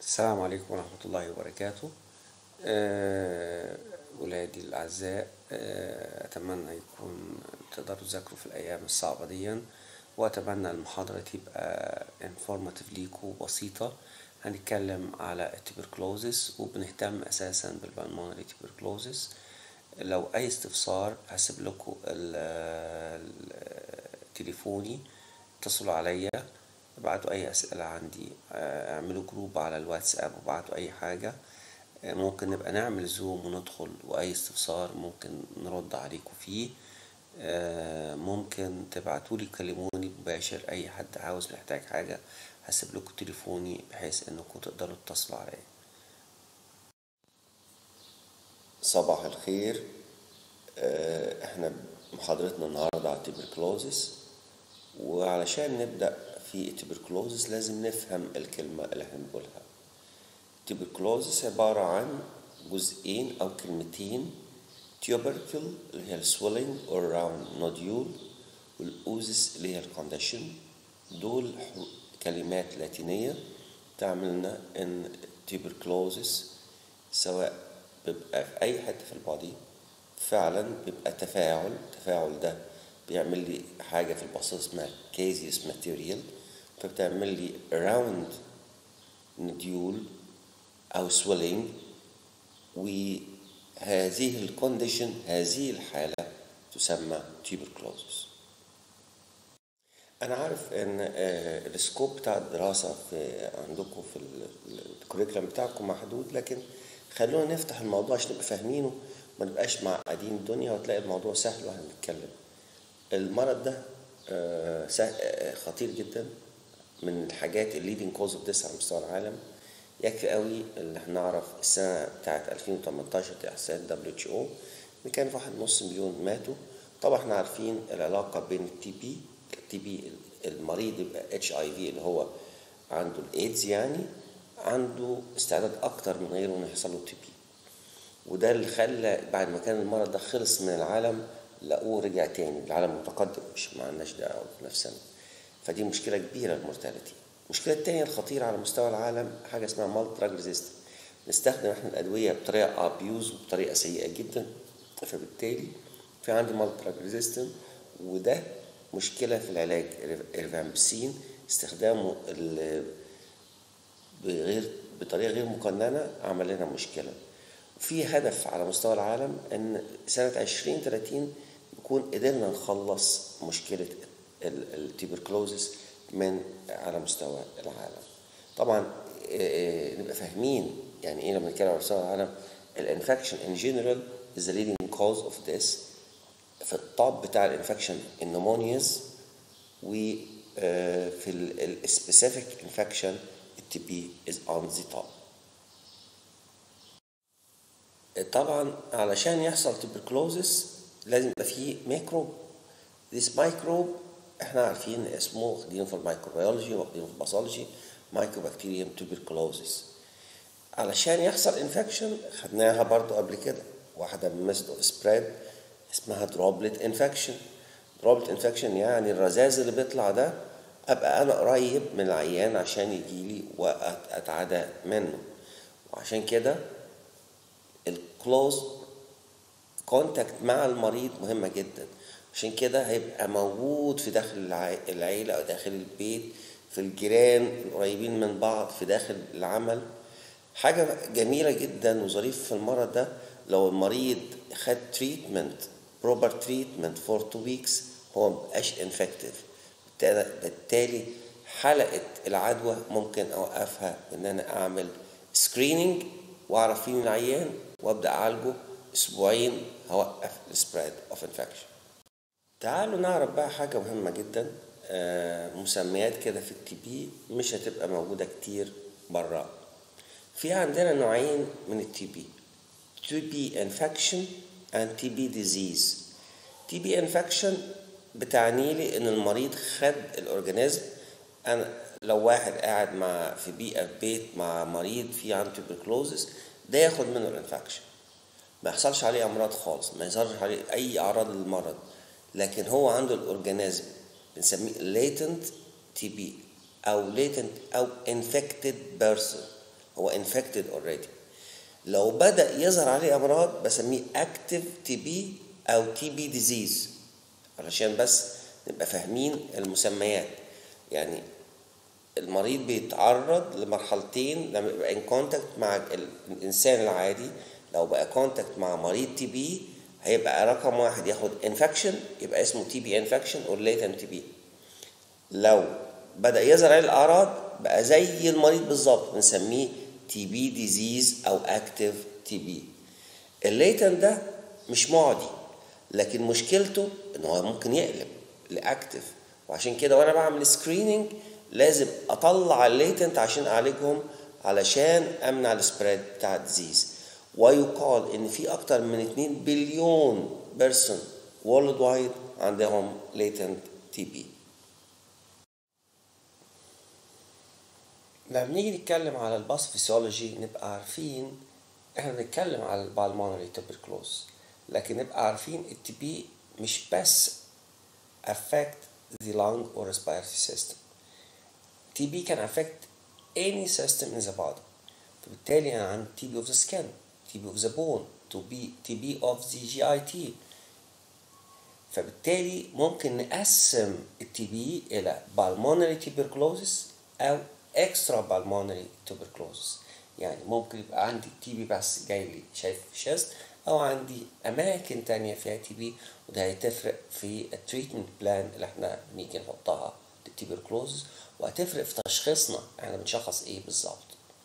السلام عليكم ورحمة الله وبركاته آه، ولادي الأعزاء آه، أتمنى يكون تقدروا تذاكروا في الأيام الصعبة دي وأتمنى المحاضرة تبقى informative ليكوا بسيطة هنتكلم على التبركلوزس وبنهتم أساسا بالبلمونري تبركلوزس لو أي استفسار هسيب لكم ال- ال- تليفوني اتصلوا عليا ابعتوا اي اسئله عندي آه، اعملوا جروب على الواتساب وابعتوا اي حاجه آه، ممكن نبقى نعمل زوم وندخل واي استفسار ممكن نرد عليكم فيه آه، ممكن تبعتوا لي كلموني مباشر اي حد عاوز محتاج حاجه هسيب لكم تليفوني بحيث انكم تقدروا تتصلوا عليا صباح الخير آه، احنا محاضرتنا النهارده على التبركلوزس وعلشان نبدأ في التبركلوزس لازم نفهم الكلمة اللي احنا بنقولها التبركلوزس عبارة عن جزئين أو كلمتين tubercle اللي هي السويلنج or round nodule والأوزس اللي هي الكونديشن دول حر- كلمات لاتينية تعمل لنا إن tuberculosis سواء بيبقى في أي حتة في البادي فعلا بيبقى تفاعل التفاعل ده بيعمل لي حاجة في البصر اسمها كيزيوس ماتيريال فبتعمل لي راوند نديول أو سويلنج وهذه الكونديشن هذه الحالة تسمى tuberculosis أنا عارف إن آه، السكوب بتاع الدراسة في عندكم في ال- الكوريكولم بتاعكم محدود لكن خلونا نفتح الموضوع عشان نبقى فاهمينه ما نبقاش معقدين الدنيا وتلاقي الموضوع سهل واحنا بنتكلم المرض ده آه، سه- آه، خطير جدا من الحاجات الليدنج كوز اوف ديس على مستوى العالم يكفي قوي اللي احنا نعرف السنه بتاعت 2018 دي احصائيات دبليو اتش او ان كان في واحد نص مليون ماتوا طبعا احنا عارفين العلاقه بين التي بي التي بي المريض يبقى اتش اي في اللي هو عنده الايدز يعني عنده استعداد اكتر من غيره انه يحصل له تي بي وده اللي خلى بعد ما كان المرض ده خلص من العالم لقوه رجع تاني العالم متقدم مش ما عندناش دعوه بنفسنا فدي مشكله كبيره المورتاليتي المشكله التانية الخطيره على مستوى العالم حاجه اسمها مالت دراج ريزيست نستخدم احنا الادويه بطريقه ابيوز وبطريقه سيئه جدا فبالتالي في عندي مالت دراج ريزيستنت وده مشكله في العلاج الريفامبسين استخدامه ال- بغير بطريقه غير مقننه عمل لنا مشكله في هدف على مستوى العالم ان سنه 2030 نكون قدرنا نخلص مشكله التيبركلوزس من على مستوى العالم طبعا آه، نبقى فاهمين يعني ايه لما نتكلم على مستوى العالم الانفكشن ان جنرال is the leading cause of this في الطب بتاع الانفكشن النمونيز وفي السبيسيفيك انفكشن التي بي از اون ذا توب طبعا علشان يحصل تبركلوزس لازم يبقى فيه ميكروب this microbe احنا عارفين اسمه واخدينه في الميكروبيولوجي واخدينه في الباثولوجي مايكروبكتيريوم تبركلوزس علشان يحصل انفكشن خدناها برضو قبل كده واحدة من ميثود اوف سبريد اسمها دروبلت انفكشن دروبلت انفكشن يعني الرذاذ اللي بيطلع ده ابقى انا قريب من العيان عشان يجيلي واتعدى منه وعشان كده الكلوز كونتاكت مع المريض مهمة جدا عشان كده هيبقى موجود في داخل الع- العيلة أو داخل البيت في الجيران القريبين من بعض في داخل العمل حاجة جميلة جدا وظريفة في المرض ده لو المريض خد تريتمنت بروبر تريتمنت فور تو ويكس هو مبقاش انفكتيف بالتالي حلقة العدوى ممكن أوقفها إن أنا أعمل سكريننج وأعرف مين العيان وأبدأ أعالجه أسبوعين هوقف السبريد أوف انفكشن تعالوا نعرف بقى حاجة مهمة جدا آه، مسميات كده في التي بي مش هتبقى موجودة كتير بره في عندنا نوعين من التي بي تي بي انفكشن and تي بي ديزيز تي بي انفكشن بتعني لي ان المريض خد الاورجانيزم انا لو واحد قاعد مع في بيئه في بيت مع مريض فيه عنده تبركلوزس ده ياخد منه الانفكشن ما يحصلش عليه امراض خالص ما يظهرش عليه اي اعراض للمرض لكن هو عنده الاورجانيزم بنسميه latent تي بي او latent او infected person هو infected already لو بدأ يظهر عليه أمراض بسميه active TB أو TB disease علشان بس نبقى فاهمين المسميات يعني المريض بيتعرض لمرحلتين لما يبقى ان كونتاكت مع الانسان العادي لو بقى كونتاكت مع مريض تي بي هيبقى رقم واحد ياخد انفكشن يبقى اسمه تي بي انفكشن او ليتنت تي بي لو بدا يظهر عليه الاعراض بقى زي المريض بالظبط بنسميه تي بي ديزيز او اكتيف تي بي الليتنت ده مش معدي لكن مشكلته ان هو ممكن يقلب لاكتف وعشان كده وانا بعمل سكريننج لازم اطلع الليتنت عشان اعالجهم علشان امنع السبريد بتاع الديزيز ويقال ان في اكتر من 2 بليون بيرسون وورلد وايد عندهم ليتنت تي بي لما نيجي نتكلم على الباس فيسيولوجي نبقى عارفين احنا بنتكلم على البالمونري tuberculosis لكن نبقى عارفين التي بي مش بس affect the lung or respiratory system TB can affect any system in the body فبالتالي أنا عندي TB of the skin TB of the bone TB TB of the GIT فبالتالي ممكن نقسم التي بي إلى pulmonary tuberculosis أو extra pulmonary tuberculosis يعني ممكن يبقى عندي تي بي بس جاي لي شايف في شيست او عندي اماكن تانية فيها تي بي وده هيتفرق في التريتمنت بلان اللي احنا بنيجي نحطها للتيبركلوزز وهتفرق في تشخيصنا احنا بنشخص ايه بالظبط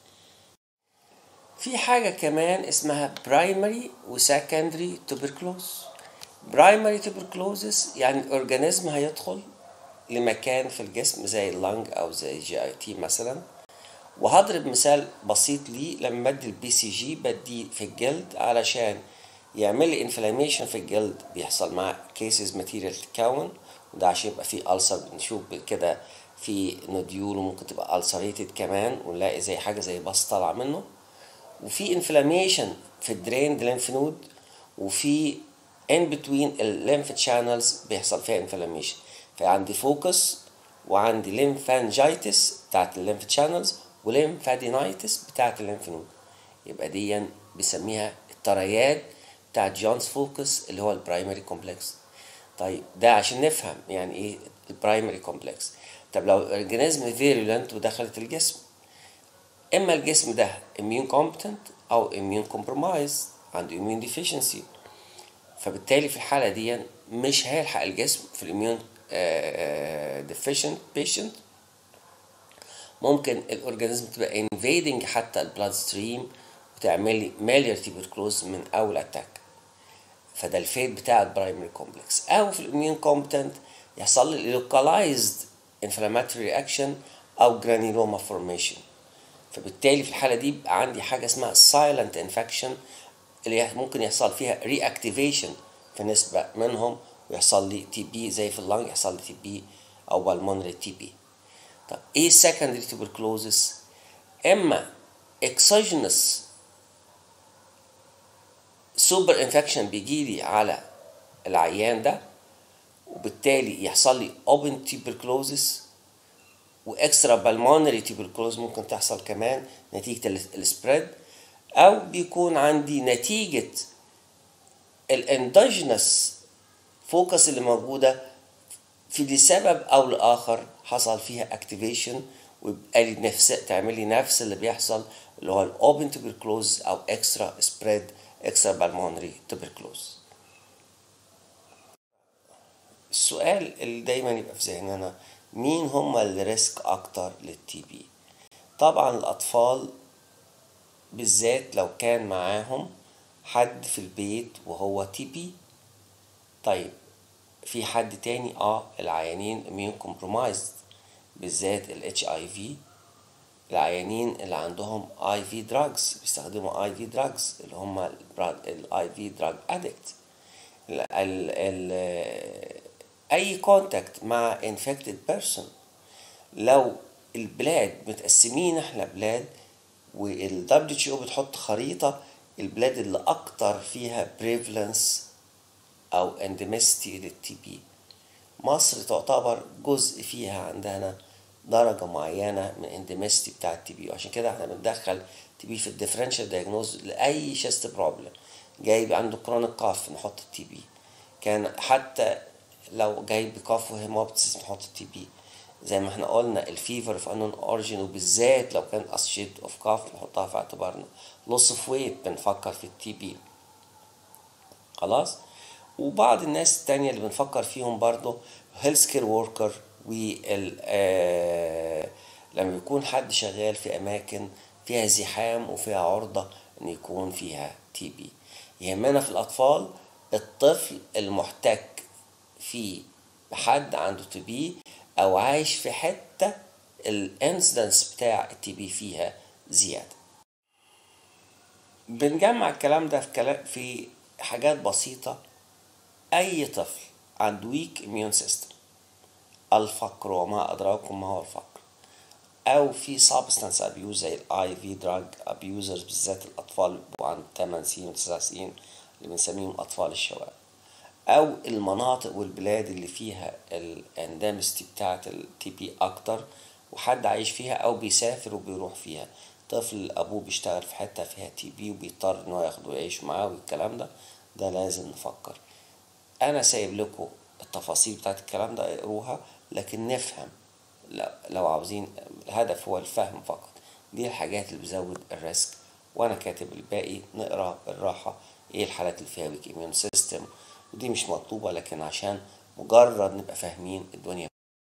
في حاجة كمان اسمها برايمري وسكندري توبركلوز برايمري توبركلوزس يعني الاورجانيزم هيدخل لمكان في الجسم زي اللنج او زي جي اي تي مثلا وهضرب مثال بسيط ليه لما بدي البي سي جي بديه في الجلد علشان يعمل لي انفلاميشن في الجلد بيحصل مع كيسز ماتيريال تتكون وده عشان يبقى فيه ألسر بنشوف كده في نوديول وممكن تبقى ألسريتد كمان ونلاقي زي حاجة زي باص طالعة منه وفي انفلاميشن في الدرين ليمف نود وفي ان بتوين الليمف تشانلز بيحصل فيها انفلاميشن فعندي فوكس وعندي ليمفانجيتس بتاعت الليمف تشانلز وليمفادينايتس بتاعت الليمف نود يبقى دي بيسميها الترياد بتاعت جونز فوكس اللي هو البرايمري كومبلكس طيب ده عشان نفهم يعني ايه البرايمري كومبلكس طب لو الاورجانيزم فيرولنت ودخلت الجسم اما الجسم ده immune competent او immune compromised عنده immune deficiency فبالتالي في الحالة دي مش هيلحق الجسم في الاميون deficient patient ممكن الاورجانيزم تبقى invading حتى البلاد ستريم وتعمل لي مالير تيبركلوز من اول اتاك فده الفيت بتاع البرايمري كومبلكس او في الاميون كومبتنت يحصل لي لوكالايزد انفلاماتوري رياكشن او جرانيلوما فورميشن فبالتالي في الحاله دي بيبقى عندي حاجه اسمها سايلنت انفكشن اللي ممكن يحصل فيها ري اكتيفيشن في نسبه منهم ويحصل لي تي بي زي في اللنج يحصل لي تي بي او بالمونري تي بي طب ايه secondary tuberculosis اما exogenous سوبر انفكشن بيجي لي على العيان ده وبالتالي يحصل لي open tuberculosis واكسترا بالمونري tuberculosis ممكن تحصل كمان نتيجة السبريد او بيكون عندي نتيجة الاندوجينس فوكس اللي موجودة في لسبب او لاخر حصل فيها اكتيفيشن ويبقى لي نفس تعمل لي نفس اللي بيحصل اللي هو الاوبن tuberculosis او اكسترا سبريد اكسترا بالمونري tuberculosis السؤال اللي دايما يبقى في ذهننا مين هم اللي ريسك اكتر للتي بي طبعا الاطفال بالذات لو كان معاهم حد في البيت وهو تي بي طيب في حد تاني اه العيانين immune compromised بالذات ال HIV العيانين اللي عندهم اي في دراجز بيستخدموا اي في دراجز اللي هم الاي في دراج ادكت اي كونتاكت مع انفكتد بيرسون لو البلاد متقسمين احنا بلاد وال WHO بتحط خريطة البلاد اللي أكتر فيها prevalence أو endemicity للتي بي مصر تعتبر جزء فيها عندنا درجه معينه من اندمستي بتاع التي بي وعشان كده احنا بندخل تي بي في الديفرنشال دايجنوز لاي شيست بروبلم جايب عنده كرونيك كاف نحط التي بي كان حتى لو جاي بكاف وهيموبتسيس نحط التي بي زي ما احنا قلنا الفيفر في انون اوريجين وبالذات لو كان اسشيت اوف كاف نحطها في اعتبارنا لوس اوف ويت بنفكر في التي بي خلاص وبعض الناس التانية اللي بنفكر فيهم برضو هيلث كير وركر وال آه لما يكون حد شغال في اماكن فيها زحام وفيها عرضة ان يكون فيها تي بي يهمنا في الاطفال الطفل المحتك في حد عنده تي بي او عايش في حته الانسدنس بتاع التي بي فيها زياده بنجمع الكلام ده في كلام في حاجات بسيطه اي طفل عنده ويك اميون سيستم الفقر وما ادراكم ما هو الفقر او في سبستانس ابيوز زي الاي في دراج ابيوزرز بالذات الاطفال بيبقوا عند 8 سنين و9 سنين اللي بنسميهم اطفال الشوارع او المناطق والبلاد اللي فيها الاندمستي بتاعه التي بي اكتر وحد عايش فيها او بيسافر وبيروح فيها طفل ابوه بيشتغل في حته فيها تي بي وبيضطر ان هو ياخده ويعيش معاه والكلام ده ده لازم نفكر انا سايب لكم التفاصيل بتاعت الكلام ده اقروها لكن نفهم لو عاوزين الهدف هو الفهم فقط دي الحاجات اللي بتزود الريسك وانا كاتب الباقي نقرا بالراحه ايه الحالات اللي فيها ويك اميون سيستم ودي مش مطلوبة لكن عشان مجرد نبقى فاهمين الدنيا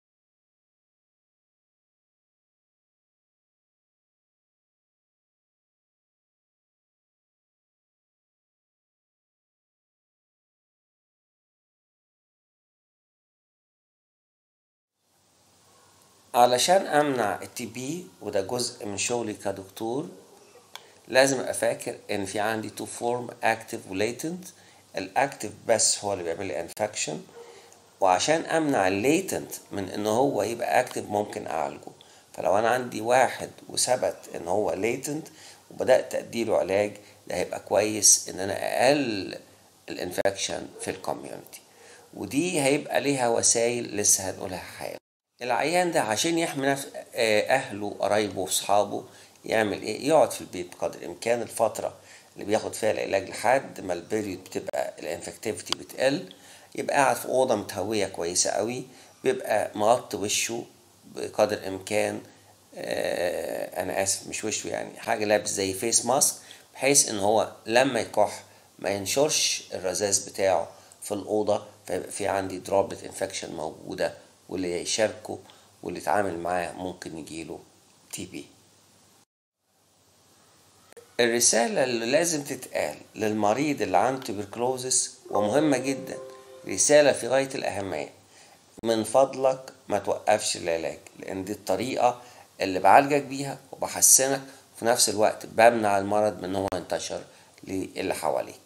علشان امنع التي بي وده جزء من شغلي كدكتور لازم ابقى فاكر ان في عندي تو فورم اكتف وليتنت الاكتف بس هو اللي بيعمل لي انفكشن وعشان امنع الليتنت من ان هو يبقى اكتف ممكن اعالجه فلو انا عندي واحد وثبت ان هو ليتنت وبدات اديله علاج ده هيبقى كويس ان انا اقل الانفكشن في الكوميونتي ودي هيبقى ليها وسائل لسه هنقولها حالا العيان ده عشان يحمي نفس اهله قرايبه واصحابه يعمل ايه يقعد في البيت بقدر الامكان الفتره اللي بياخد فيها العلاج لحد ما البيريود بتبقى الانفكتيفيتي بتقل يبقى قاعد في اوضه متهويه كويسه قوي بيبقى مغطي وشه بقدر الامكان آه انا اسف مش وشه يعني حاجه لابس زي فيس ماسك بحيث ان هو لما يكح ما ينشرش الرذاذ بتاعه في الاوضه فيبقى في عندي دروبلت انفكشن موجوده واللي يشاركه واللي يتعامل معاه ممكن يجيله تي بي الرسالة اللي لازم تتقال للمريض اللي عنده تبركلوزس ومهمة جدا رسالة في غاية الأهمية من فضلك ما توقفش العلاج لأن دي الطريقة اللي بعالجك بيها وبحسنك وفي نفس الوقت بمنع المرض من إن هو ينتشر للي حواليك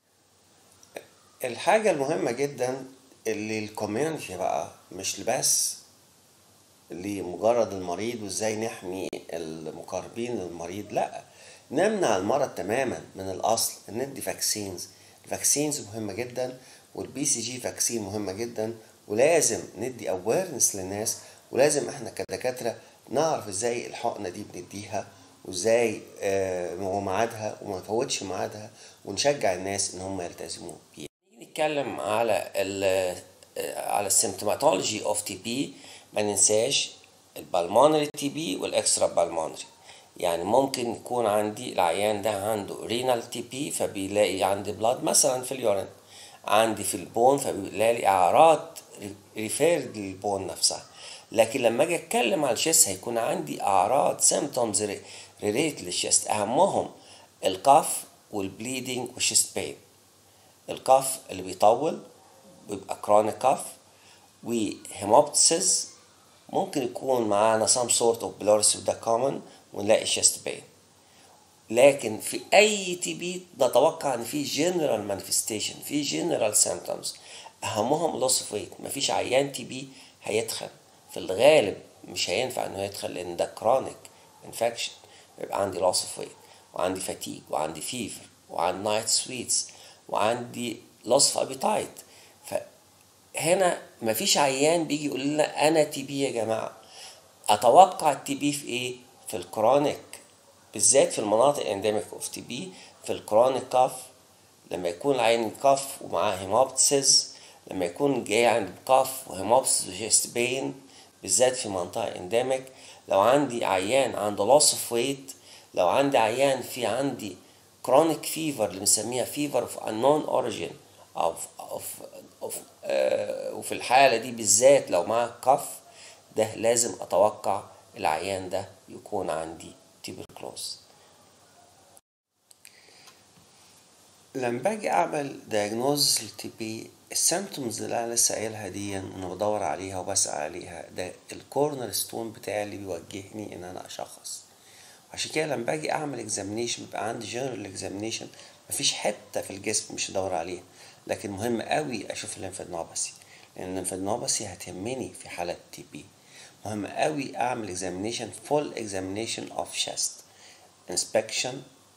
الحاجة المهمة جدا اللي الكوميونتي بقى مش بس لمجرد المريض وازاي نحمي المقاربين للمريض لا نمنع المرض تماما من الاصل ندي فاكسينز الفاكسينز مهمه جدا والبي سي جي فاكسين مهمه جدا ولازم ندي اويرنس للناس ولازم احنا كدكاتره نعرف ازاي الحقنه دي بنديها وازاي آه وميعادها وما نفوتش ميعادها ونشجع الناس ان هم يلتزموا بيها نتكلم على ال على السيمتوماتولوجي اوف تي بي ما ننساش البالمونري تي بي والاكسترا بالمونري يعني ممكن يكون عندي العيان ده عنده رينال تي بي فبيلاقي عندي بلاد مثلا في اليورين عندي في البون فبيلاقي اعراض ريفيرد للبون نفسها لكن لما اجي اتكلم على الشيست هيكون عندي اعراض سيمتومز ريليت للشيست اهمهم القف والبليدنج والشيست بين القف اللي بيطول بيبقى كرونيك كاف وهيموبتسيس ممكن يكون معانا some sort of blurry ده common ونلاقي chest pain لكن في اي تي بي نتوقع ان في جنرال مانيفستيشن في جنرال سيمبتومز اهمهم لوس اوف ويت مفيش عيان تي بي هيدخل في الغالب مش هينفع انه يدخل لان ده كرونيك انفكشن يبقى عندي لوس اوف ويت وعندي فاتيج وعندي فيفر وعندي نايت سويتس وعندي لوس اوف ابيتايت فهنا مفيش عيان بيجي يقول لنا انا تي بي يا جماعه اتوقع التي بي في ايه في الكرونيك بالذات في المناطق انديميك اوف تي بي في الكرونيك كاف لما يكون العين كاف ومعاه هيموبتسيس لما يكون جاي عند كاف وهيموبتسيس وجيست بين بالذات في منطقة انديميك لو عندي عيان عنده loss of weight لو عندي عيان في عندي chronic fever اللي بنسميها fever of unknown origin أو of, of, آه وفي الحالة دي بالذات لو معاه كف ده لازم أتوقع العيان ده يكون عندي tuberculosis لما باجي اعمل دايجنوز للتي بي السيمتومز اللي انا لسه قايلها دي انا بدور عليها وبسأل عليها ده الكورنر ستون بتاعي اللي بيوجهني ان انا اشخص عشان كده لما باجي اعمل اكزامينيشن بيبقى عندي جنرال اكزامينيشن مفيش حته في الجسم مش ادور عليها لكن مهم قوي اشوف الليمفادنوباسي لان الليمفادنوباسي هتهمني في حاله تي بي مهم قوي اعمل اكزامينيشن فول اكزامينيشن اوف شيست inspection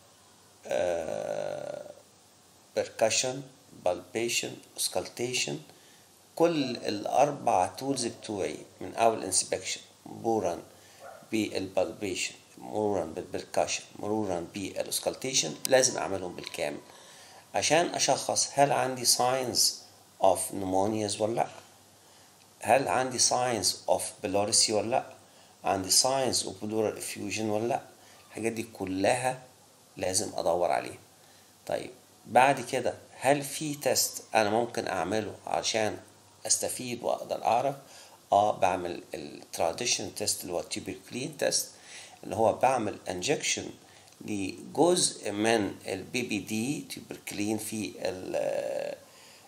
percussion palpation auscultation كل الأربع تولز بتوعي من أول انسبكشن مرورا بالبالبيشن مرورا بالبركاشن مرورا بالاوسكالتيشن لازم أعملهم بالكامل عشان أشخص هل عندي ساينز اوف pneumonias ولا لأ هل عندي ساينز اوف بلوريسي ولا لأ عندي ساينز اوف بلورال افيوجن ولا لأ الحاجات دي كلها لازم أدور عليها طيب بعد كده هل في تيست انا ممكن اعمله عشان استفيد واقدر اعرف اه بعمل التراديشن تيست اللي هو التيبركلين تيست اللي هو بعمل انجكشن لجزء من البي بي دي تيبركلين في ال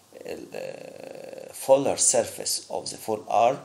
الفولر سيرفيس اوف ذا فول ارم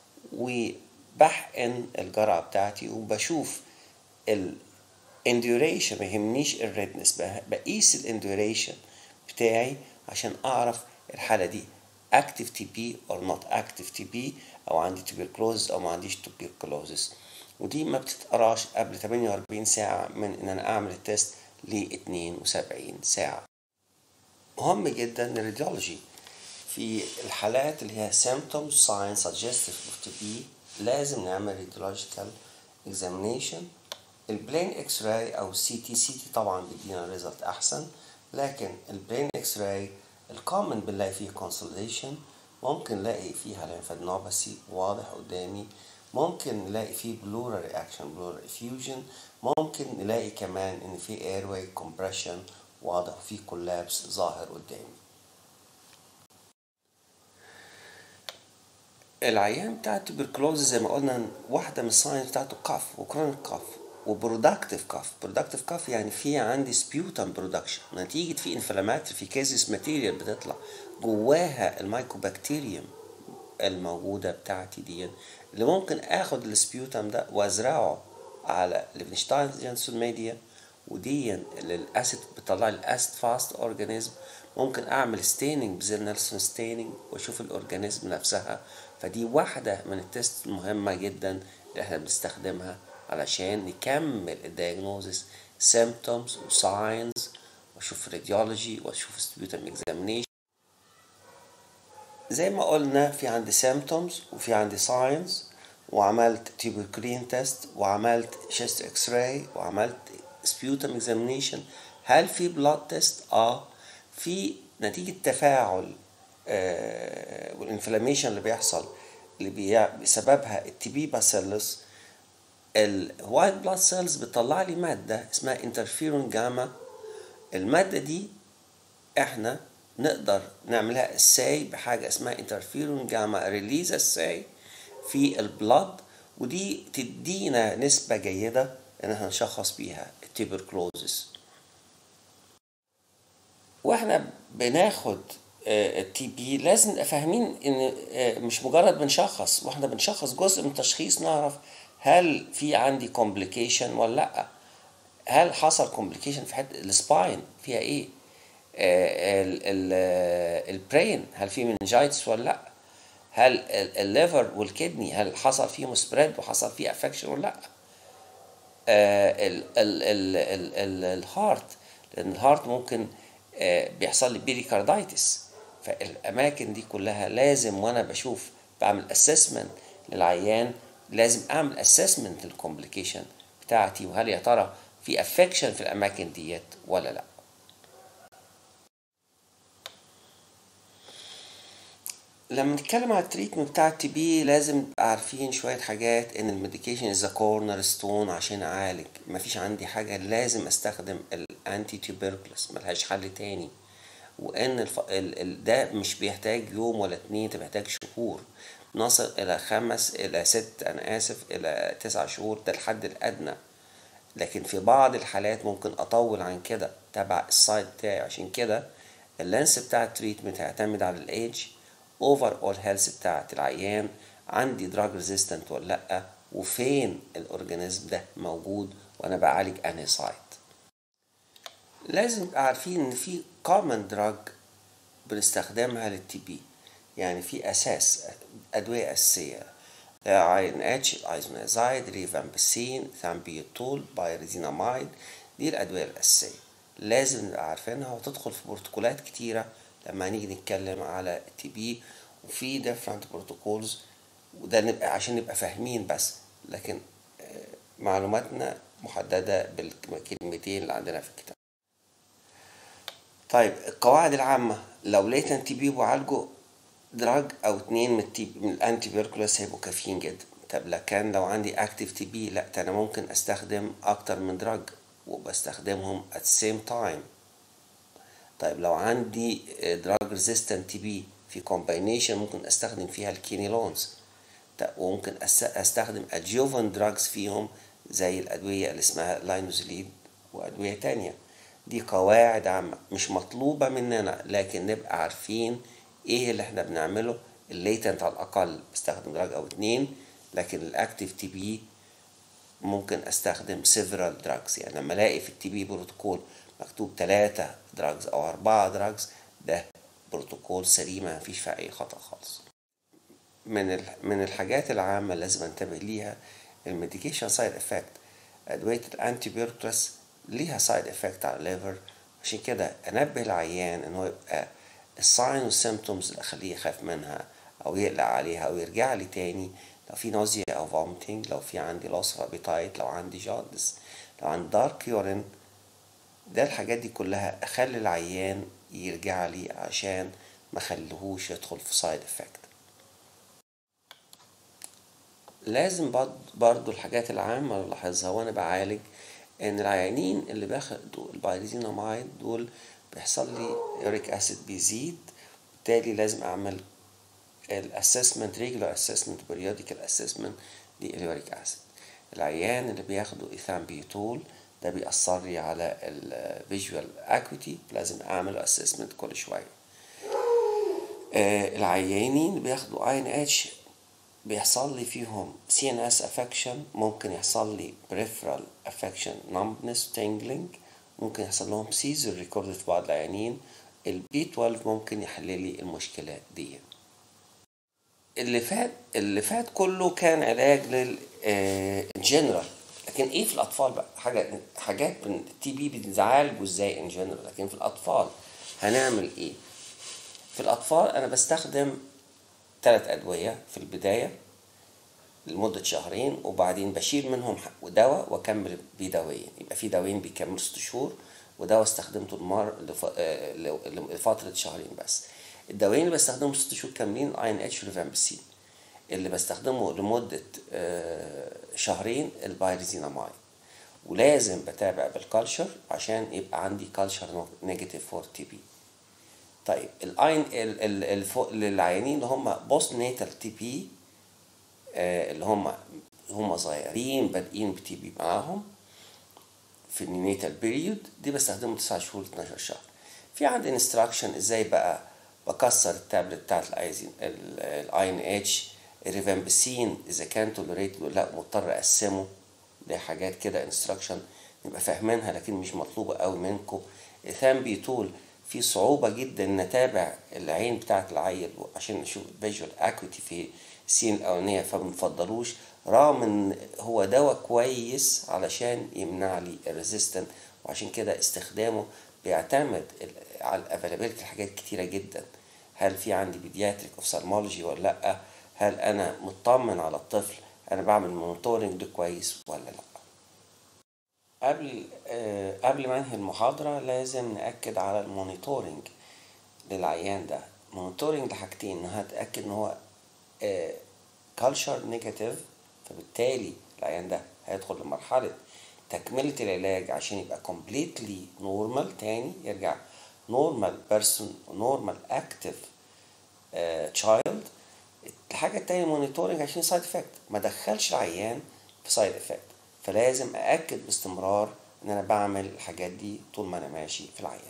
وبحقن الجرعه بتاعتي وبشوف الانديوريشن ما يهمنيش الريدنس بقيس الانديوريشن بتاعي عشان اعرف الحاله دي اكتف تي بي اور نوت اكتف تي بي او عندي تبركلوز او ما عنديش تبركلوزس ودي ما بتتقراش قبل 48 ساعه من ان انا اعمل التيست ل 72 ساعه مهم جدا الراديولوجي في الحالات اللي هي symptoms signs suggestive of TB لازم نعمل radiological examination البلين اكس راي او السي تي سي تي طبعا بيدينا ريزلت احسن لكن البلين اكس راي الكومن بنلاقي فيه كونسوليديشن ممكن نلاقي فيها ليمفادنوباسي واضح قدامي ممكن نلاقي فيه بلورال رياكشن بلورال افيوجن ممكن نلاقي كمان ان في ايرواي كومبريشن واضح وفي كولابس ظاهر قدامي العيان بتاع التوبركلوز زي ما قلنا واحده من الساينز بتاعته كاف وكرونيك كاف وبرودكتيف كاف برودكتيف كاف يعني في عندي سبيوتم برودكشن نتيجه في انفلامات في كيزيس ماتيريال بتطلع جواها المايكوبكتيريوم الموجوده بتاعتي دي اللي ممكن اخد السبيوتم ده وازرعه على ليفنشتاين جانسون ميديا ودي اللي الاسيد بتطلع لي الاسيد فاست اورجانيزم ممكن اعمل ستيننج بزير نيلسون ستيننج واشوف الاورجانيزم نفسها فدي واحده من التست المهمه جدا اللي احنا بنستخدمها علشان نكمل الدياجنوزس symptoms وساينز واشوف راديولوجي واشوف سبيوتم اكزامينيشن زي ما قلنا في عندي symptoms وفي عندي ساينز وعملت تيبركلين تيست وعملت شيست اكس راي وعملت سبيوتم اكزامينيشن هل في بلاد تيست اه في نتيجه تفاعل آه والانفلاميشن اللي بيحصل اللي بي... بسببها التي بي باسيلس الوايت بلاد سيلز بتطلع لي ماده اسمها انترفيرون جاما الماده دي احنا نقدر نعملها اساي بحاجه اسمها انترفيرون جاما ريليز اساي في البلاد ودي تدينا نسبه جيده ان احنا نشخص بيها التيبركلوزس واحنا بناخد التي بي لازم نبقى فاهمين ان مش مجرد بنشخص واحنا بنشخص جزء من التشخيص نعرف هل في عندي كومبليكيشن ولا لا هل حصل كومبليكيشن في حته السباين فيها ايه البرين هل في منجايتس ولا لا هل الليفر والكدني هل حصل فيهم سبريد وحصل فيه افكشن ولا لا الهارت لان الهارت ممكن بيحصل لي بيريكاردايتس فالاماكن دي كلها لازم وانا بشوف بعمل اسسمنت للعيان لازم اعمل اسسمنت الكومبليكيشن بتاعتي وهل يا ترى في افكشن في الاماكن ديت ولا لا لما نتكلم على التريتمنت بتاع التي بي لازم نبقى عارفين شويه حاجات ان الميديكيشن از كورنر ستون عشان اعالج مفيش عندي حاجه لازم استخدم الانتي تيوبركلس ملهاش حل تاني وان الف... ال... ال... ده مش بيحتاج يوم ولا اتنين ده بيحتاج شهور نصل الى خمس الى ست انا اسف الى تسع شهور ده الحد الادنى لكن في بعض الحالات ممكن اطول عن كده تبع السايد بتاعي عشان كده اللانس بتاع التريتمنت هيعتمد على الايدج اوفر اول هيلث بتاعت العيان عندي دراج ريزيستنت ولا لا وفين الاورجانيزم ده موجود وانا بعالج انهي سايت لازم نبقى عارفين ان في common drug بنستخدمها للتي بي يعني في اساس ادويه اساسيه اي ان اتش الايزونازايد ريفامبسين ثامبيوتول بايريزينامايد دي الادويه الاساسيه لازم نبقى عارفينها وتدخل في بروتوكولات كتيره لما نيجي نتكلم على التي بي وفي different بروتوكولز وده نبقى عشان نبقى فاهمين بس لكن معلوماتنا محدده بالكلمتين اللي عندنا في الكتاب طيب القواعد العامة لو لقيت انتي بي بعالجه دراج او اتنين من التي من الانتي بيركولاس هيبقوا كافيين جدا طب لكن لو عندي اكتيف تي بي لا انا ممكن استخدم اكتر من دراج وبستخدمهم at the same time طيب لو عندي دراج ريزيستنت تي بي في كومباينيشن ممكن استخدم فيها الكينيلونز وممكن استخدم ادجوفن دراجز فيهم زي الادويه اللي اسمها لاينوزليد وادويه تانية دي قواعد عامة مش مطلوبة مننا لكن نبقى عارفين ايه اللي احنا بنعمله الليتنت على الاقل بستخدم دراج او اتنين لكن الاكتيف تي بي ممكن استخدم several drugs يعني لما الاقي في التي بي بروتوكول مكتوب ثلاثة دراجز او اربعة دراجز ده بروتوكول سليم ما فيش فيه اي خطأ خالص من من الحاجات العامة لازم انتبه ليها الميديكيشن سايد افكت ادوية الانتي بيركلس ليها سايد افكت على الليفر عشان كده انبه العيان ان هو يبقى الساين والسيمتومز اللي اخليه يخاف منها او يقلق عليها او يرجع لي تاني لو في نوزيا او فومتنج لو في عندي لوس ابيتايت لو عندي جاندس لو عندي دارك يورين ده الحاجات دي كلها اخلي العيان يرجع لي عشان ما خليهوش يدخل في سايد افكت لازم برضو الحاجات العامة اللي لاحظها وانا بعالج ان العيانين اللي بياخدوا البايريزينامايد دول بيحصل لي يوريك اسيد بيزيد بالتالي لازم اعمل الاسسمنت ريجولار اسسمنت بريوديكال اسسمنت لليوريك اسيد العيان اللي بياخدوا ايثامبيوتول ده بيأثر لي على الفيجوال اكويتي لازم اعمل اسسمنت كل شويه آه العيانين اللي بياخدوا اي ان اتش بيحصل لي فيهم سي ان اس افكشن ممكن يحصل لي peripheral affection numbness tingling ممكن يحصل لهم سيزر ريكورد في بعض العيانين البي 12 ممكن يحل لي المشكلة دي اللي فات اللي فات كله كان علاج للجنرال لكن ايه في الاطفال بقى حاجه حاجات من التي بي بتتعالجوا ازاي ان جنرال لكن في الاطفال هنعمل ايه في الاطفال انا بستخدم ثلاث ادويه في البدايه لمده شهرين وبعدين بشيل منهم دواء واكمل بيه دوايين يبقى في دوايين بيكملوا ست شهور ودواء استخدمته المر لفتره شهرين بس الدوايين اللي بستخدمهم ست شهور كاملين اي ان اتش ريفامبسين اللي بستخدمه لمده شهرين البايريزينامايد ولازم بتابع بالكالشر عشان يبقى عندي كالشر نيجاتيف فور تي بي طيب الاين للعيانين اللي هم بوست نيتال تي بي اللي هم هم صغيرين بادئين بتي بي معاهم في النينيتال بيريود دي بستخدمه 9 شهور 12 شهر في عندي انستراكشن ازاي بقى بكسر التابلت بتاعت الايزين الاي ان اتش الريفامبسين اذا كان توليريت لا مضطر اقسمه دي حاجات كده انستراكشن نبقى فاهمينها لكن مش مطلوبه قوي منكم ثامبيتول في صعوبة جدا نتابع العين بتاعة العيل عشان نشوف فيجوال اكويتي في السين الأولانية فبنفضلوش رغم ان هو دواء كويس علشان يمنع لي الريزيستنت وعشان كده استخدامه بيعتمد على الافيلابيلتي حاجات كتيرة جدا هل في عندي بيدياتريك اوفثالمولوجي ولا لا هل انا مطمن على الطفل انا بعمل مونيتورنج ده كويس ولا لا قبل آه قبل ما انهي المحاضرة لازم نأكد على المونيتورنج للعيان ده مونيتورنج لحاجتين انها تأكد ان هو كالشر نيجاتيف فبالتالي العيان ده هيدخل لمرحلة تكملة العلاج عشان يبقى completely normal تاني يرجع normal person normal active uh, child الحاجة التانية مونيتورنج عشان سايد افكت ما دخلش العيان في سايد افكت فلازم أأكد باستمرار إن أنا بعمل الحاجات دي طول ما أنا ماشي في العيان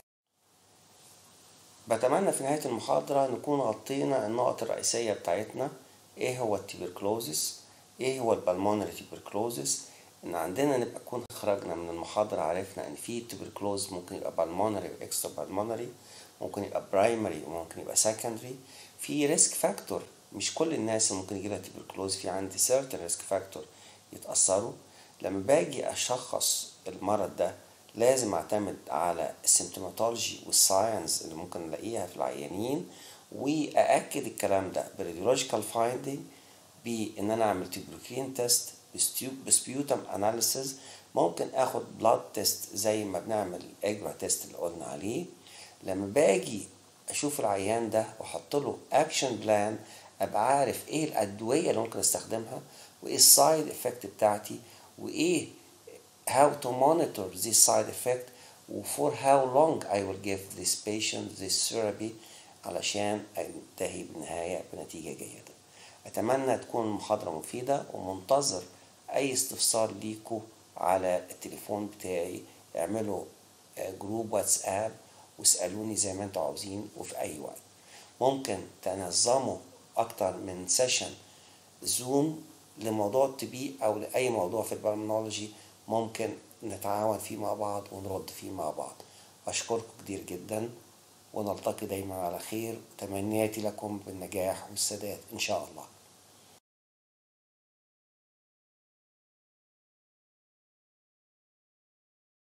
بتمنى في نهاية المحاضرة نكون غطينا النقط الرئيسية بتاعتنا ايه هو التيبركلوزس ايه هو البلمونري تيبركلوزس ان عندنا نبقى نكون خرجنا من المحاضرة عرفنا ان في تيبركلوز ممكن يبقى بالمونري واكسترا بالمونري ممكن يبقى برايمري وممكن يبقى سكندري في ريسك فاكتور مش كل الناس ممكن يجيلها تيبركلوز في عندي سيرتن ريسك فاكتور يتأثروا لما باجي أشخص المرض ده لازم أعتمد على السيمتوماتولوجي والساينس اللي ممكن نلاقيها في العيانين وأأكد الكلام ده براديولوجيكال فايندينج بإن أنا أعمل تيبروكين تيست بسبيوتم أناليسيز ممكن آخد بلاد تيست زي ما بنعمل الإجرا تيست اللي قلنا عليه لما باجي أشوف العيان ده وأحط له أكشن بلان أبقى عارف إيه الأدوية اللي ممكن أستخدمها وإيه السايد إفكت بتاعتي وإيه how to monitor this side effect for how long I will give this patient this therapy علشان انتهي بالنهاية بنتيجة جيدة أتمنى تكون المحاضرة مفيدة ومنتظر أي استفسار ليكوا على التليفون بتاعي اعملوا جروب واتساب واسألوني زي ما انتوا عاوزين وفي أي وقت ممكن تنظموا أكتر من سيشن زوم لموضوع الطبي أو لأي موضوع في البرمنولوجي ممكن نتعاون فيه مع بعض ونرد فيه مع بعض أشكركم كتير جدا ونلتقي دايما على خير تمنياتي لكم بالنجاح والسداد إن شاء الله